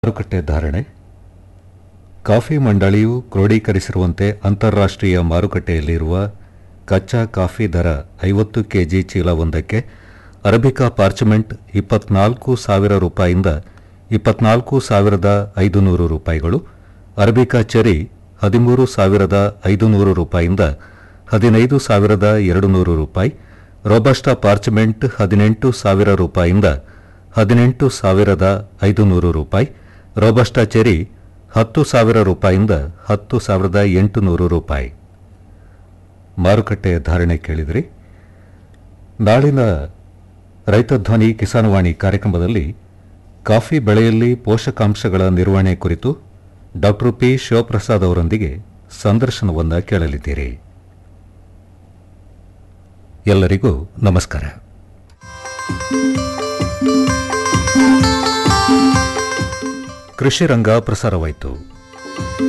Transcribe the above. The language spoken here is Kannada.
ಮಾರುಕಟ್ಟೆ ಧಾರಣೆ ಕಾಫಿ ಮಂಡಳಿಯು ಕ್ರೋಢೀಕರಿಸಿರುವಂತೆ ಅಂತಾರಾಷ್ಟ್ರೀಯ ಮಾರುಕಟ್ಟೆಯಲ್ಲಿರುವ ಕಚ್ಚಾ ಕಾಫಿ ದರ ಐವತ್ತು ಕೆಜಿ ಚೀಲವೊಂದಕ್ಕೆ ಅರಬಿಕಾ ಪಾರ್ಚಮೆಂಟ್ ಇಪ್ಪತ್ನಾಲ್ಕು ಸಾವಿರ ರೂಪಾಯಿಂದ ಇಪ್ಪತ್ನಾಲ್ಕು ಸಾವಿರದ ಐದುನೂರು ರೂಪಾಯಿಗಳು ಅರಬಿಕಾ ಚೆರಿ ಹದಿಮೂರು ಸಾವಿರದ ಐದುನೂರು ರೂಪಾಯಿಂದ ಹದಿನೈದು ಸಾವಿರದ ಎರಡು ನೂರು ರೂಪಾಯಿ ರೋಬಸ್ಟಾ ಪಾರ್ಚಮೆಂಟ್ ಹದಿನೆಂಟು ಸಾವಿರ ರೂಪಾಯಿಂದ ಹದಿನೆಂಟು ಸಾವಿರದ ಐದುನೂರು ರೂಪಾಯಿ ರೋಬಸ್ಟಾ ಚೆರಿ ಹತ್ತು ಸಾವಿರ ರೂಪಾಯಿಂದ ಹತ್ತು ಸಾವಿರದ ಎಂಟುನೂರು ರೂಪಾಯಿ ಮಾರುಕಟ್ಟೆ ಧಾರಣೆ ಕೇಳಿದ್ರಿ ನಾಳಿನ ರೈತ ಧ್ವನಿ ಕಿಸಾನ್ವಾಣಿ ಕಾರ್ಯಕ್ರಮದಲ್ಲಿ ಕಾಫಿ ಬೆಳೆಯಲ್ಲಿ ಪೋಷಕಾಂಶಗಳ ನಿರ್ವಹಣೆ ಕುರಿತು ಡಾಕ್ಟರ್ ಪಿ ಶಿವಪ್ರಸಾದ್ ಅವರೊಂದಿಗೆ ಸಂದರ್ಶನವನ್ನು ಕೇಳಲಿದ್ದೀರಿ ಎಲ್ಲರಿಗೂ ನಮಸ್ಕಾರ ಕೃಷಿ ರಂಗ ಪ್ರಸಾರವಾಯಿತು